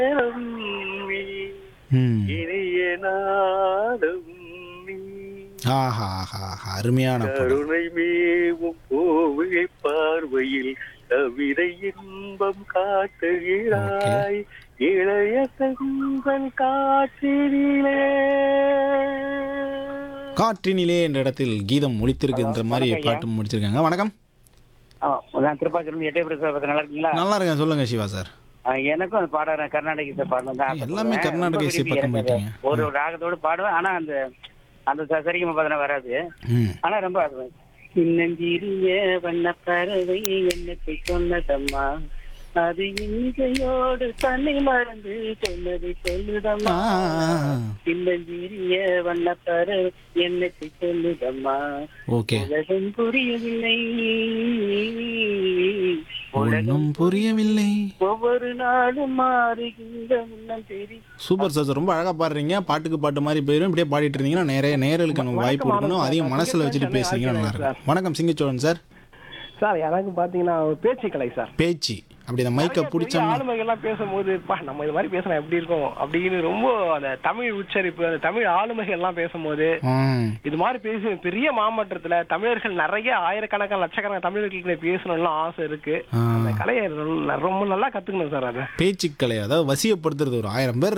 நேரம் நீ ம் இனிய நாடும் நீ ஆஹா ஆஹா ஆஹா அருமையான படம் கருணை மேவும் கோவை பார்வையில் கவிதை இன்பம் காட்டுகிறாய் இளைய தங்கள் காற்றினிலே காற்றினிலே என்ற இடத்தில் கீதம் ஒலித்திருக்குன்ற மாதிரி வணக்கம் ஐயா. பாட்டு முடிச்சிருக்காங்க வணக்கம் ஆ, நான் திருப்பாச்சூர் எட்டயபுரம் சார் பத்தி நல்லா இருக்கீங்களா நல்லா இருக்கேன் சொல்லுங்க சிவா சார் ஆ, எனக்கும் அந்த பாடுறேன் கர்நாடக இசை பாடணும் தான் எல்லாமே ஆசைப்படுவேன். கர்நாடக ரொம்ப இசை விரும்பி பக்கம் எனக்கு போயிட்டீங்க. ஒரு ராகத்தோடு பாடுவேன் ஆனா அந்த அந்த ச- சரிகம பார்த்தனா வராது ம் ஆனா ரொம்ப ஆடுவேன் சின்னஞ்சிறிய வண்ண பறவை என்னத்தை சொன்னதம்மா அது இன்றையோடு தன்னை மறந்து சொன்னதை சொல்லுதம்மா ஆ. சின்னஞ்சிறிய வண்ண பறவை என்னத்தை சொல்லுதம்மா ஓகே உலகம் புரியவில்லை ஒன்றும் புரியவில்லை ஒவ்வொரு நாளும் மாறுகின்ற முன்னம் தெரியும் சூப்பர் சார் ரொம்ப அழகா பாடுறீங்க பாட்டுக்கு பாட்டு மாதிரி போயிடும் இப்படியே பாடிட்டு இருந்தீங்கன்னா நிறைய நேரலுக்கு நம்ம வாய்ப்பு கொடுக்கணும் அதையும் மனசுல வச்சுட்டு பேசுனீங்கன்னா நல்லா இருக்கும் வணக்கம் சிங்கச்சோழன் சார் சார் எனக்கு பாத்தீங்கன்னா ஒரு பேச்சுக்கலை சார் பேச்சு அப்படி அந்த மைக்கை பிடிச்சோம்னா ஆளுமைகள்லாம் பேசும்போது பா நம்ம இது மாதிரி பேசினா எப்படி இருக்கும் அப்படின்னு ரொம்ப அந்த தமிழ் உச்சரிப்பு அந்த தமிழ் ஆளுமைகள் எல்லாம் பேசும்போது ம் இது மாதிரி பேசி பெரிய மாமன்றத்துல தமிழர்கள் நிறைய ஆயிரக்கணக்கான லட்சக்கணக்கான தமிழர்களுக்கு பேசணும்லாம் ஆசை இருக்கு ஆ. அந்த கலையை ரொம்ப ரொம்ப நல்லா கத்துக்கணும் சார் அதை பேச்சுக்கலை அதாவது வசியப்படுத்துறது ஒரு ஆயிரம் பேர்